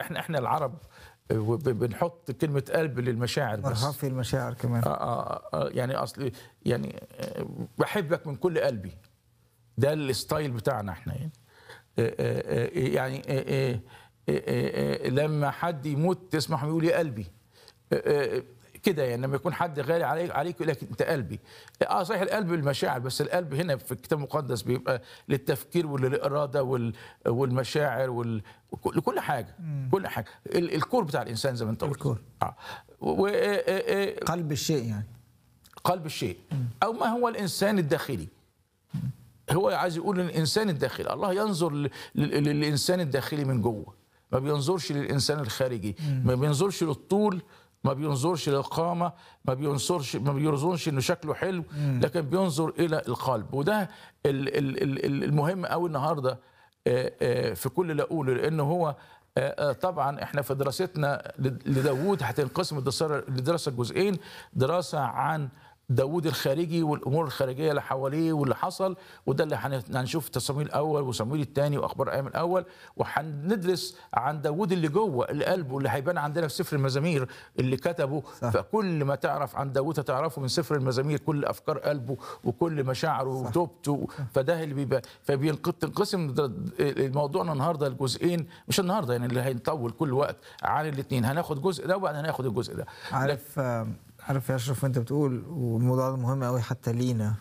احنا احنا العرب وب- بنحط كلمه قلب للمشاعر بس ارهاف في المشاعر كمان آه آه آه يعني اصل يعني آه، بحبك من كل قلبي ده الستايل بتاعنا احنا يعني آه، آه، آه، يعني آه، آه، آه، آه، لما حد يموت تسمع يقول يا قلبي آه، آه، كده يعني لما يكون حد غالي عليك عليك يقول لك انت قلبي اه صحيح القلب المشاعر بس القلب هنا في الكتاب المقدس بيبقى للتفكير وللاراده وال- والمشاعر وال وكل- لكل حاجه كل حاجه ال- الكور بتاع الانسان زي ما انت قلت الكور. اه و- آه، آه، آه، قلب الشيء يعني قلب الشيء او ما هو الانسان الداخلي هو عايز يقول الانسان الداخلي الله ينظر ل- ل- للانسان الداخلي من جوه ما بينظرش للانسان الخارجي ما بينظرش للطول ما بينظرش للقامه ما بينظرش ما بينظرش انه شكله حلو لكن بينظر الى القلب وده ال- ال- ال- ال- المهم قوي النهارده آه، آه، في كل اللي اقوله لانه هو آه، آه، طبعا احنا في دراستنا لد- لداوود هتنقسم الدراسه لدراسه جزئين دراسه عن داوود الخارجي والامور الخارجيه اللي حواليه واللي حصل وده اللي هن- هنشوف في صمويل الاول وصمويل الثاني واخبار ايام الاول وهندرس عن داوود اللي جوه القلب واللي هيبان عندنا في سفر المزامير اللي كتبه صح. فكل ما تعرف عن داوود هتعرفه من سفر المزامير كل افكار قلبه وكل مشاعره وتوبته فده اللي بيبقى فبينقسم موضوعنا النهارده الجزئين مش النهارده يعني اللي هنطول كل وقت عن الاثنين هناخد جزء ده وبعدين هناخد الجزء ده عارف آه، عارف يا اشرف وانت بتقول والموضوع ده مهم قوي حتى لينا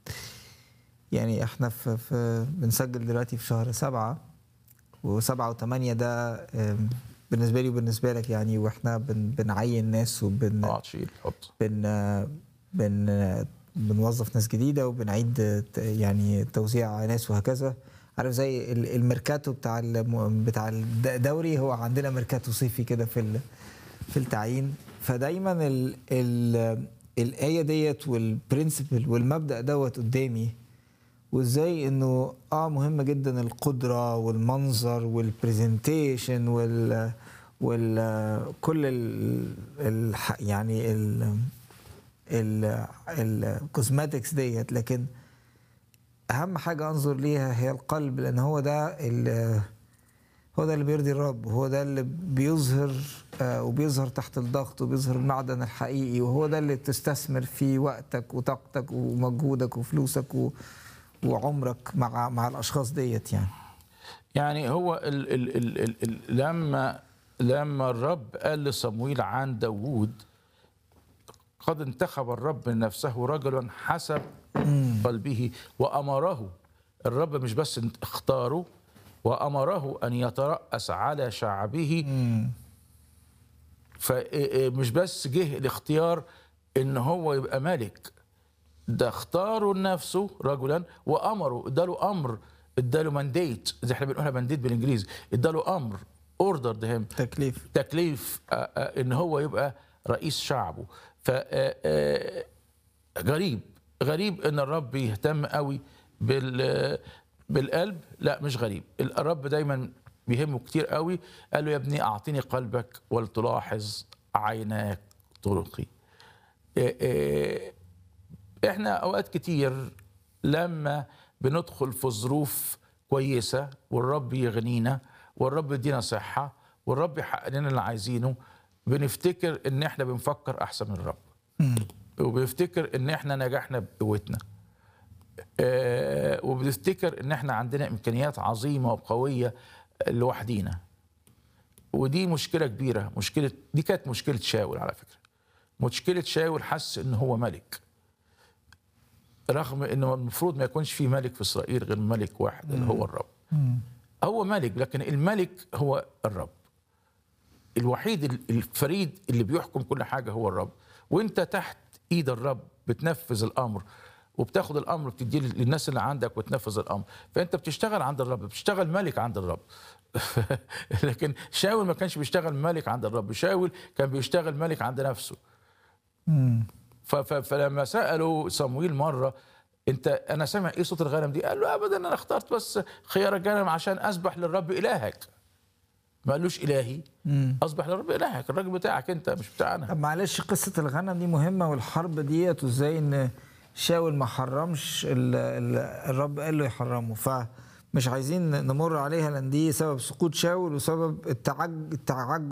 يعني احنا في, في بنسجل دلوقتي في شهر سبعة وسبعة وثمانية ده آم، بالنسبة لي وبالنسبة لك يعني واحنا بن بنعين ناس وبن اه تشيل حط بن بن بنوظف ناس جديده وبنعيد ت- يعني توزيع ناس وهكذا عارف زي ال- الميركاتو بتاع الم- بتاع الدوري هو عندنا ميركاتو صيفي كده في ال- في التعيين فدايما ال ال الايه ديت والبرنسبل والمبدا دوت قدامي وازاي انه اه مهم جدا القدره والمنظر والبرزنتيشن وال وال كل ال ال يعني ال ال الكوزماتكس ديت لكن اهم حاجه انظر ليها هي القلب لان هو ده ال- هو ده اللي بيرضي الرب وهو ده اللي بيظهر آه، وبيظهر تحت الضغط وبيظهر المعدن الحقيقي وهو ده اللي تستثمر فيه وقتك وطاقتك ومجهودك وفلوسك و وعمرك مع مع الاشخاص ديت يعني يعني هو ال ال ال ال ال لما لما الرب قال لصمويل عن داوود قد انتخب الرب من نفسه رجلا حسب قلبه وأمره الرب مش بس اختاره وأمره أن يترأس على شعبه فمش بس جه الاختيار ان هو يبقى ملك ده اختاره لنفسه رجلا وامره اداله امر اداله مانديت زي احنا بنقولها مانديت بالانجليزي اداله امر اوردر هيم تكليف تكليف آه، آه، ان هو يبقى رئيس شعبه ف آه، آه، غريب غريب ان الرب يهتم قوي بال بالقلب لا مش غريب الرب دايما بيهمه كتير قوي قال له يا ابني اعطيني قلبك ولتلاحظ عيناك طرقي آه، آه، احنا اوقات كتير لما بندخل في ظروف كويسه والرب يغنينا والرب يدينا صحه والرب يحقق لنا اللي عايزينه بنفتكر ان احنا بنفكر احسن من الرب وبنفتكر ان احنا نجحنا بقوتنا آه، وبنفتكر ان احنا عندنا امكانيات عظيمه وقويه لوحدينا ودي مشكله كبيره مشكله دي كانت مشكله شاول على فكره مشكله شاول حس ان هو ملك رغم انه المفروض ما يكونش في ملك في اسرائيل غير ملك واحد اللي هو الرب هو ملك لكن الملك هو الرب الوحيد الفريد اللي بيحكم كل حاجه هو الرب وانت تحت ايد الرب بتنفذ الامر وبتاخد الامر بتديه للناس اللي عندك وتنفذ الامر فانت بتشتغل عند الرب بتشتغل ملك عند الرب لكن شاول ما كانش بيشتغل ملك عند الرب شاول كان بيشتغل ملك عند نفسه ف- ف- فلما سالوا صمويل مره انت انا سامع ايه صوت الغنم دي قال له ابدا انا اخترت بس خيار الغنم عشان اسبح للرب الهك ما قالوش الهي اصبح للرب الهك الراجل بتاعك انت مش بتاعنا طب معلش قصة الغنم دي مهمة والحرب ديت وازاي ان شاول ما حرمش ال- ال- الرب قال له يحرمه فما مش عايزين نمر عليها لان دي سبب سقوط شاول وسبب التعج التعجب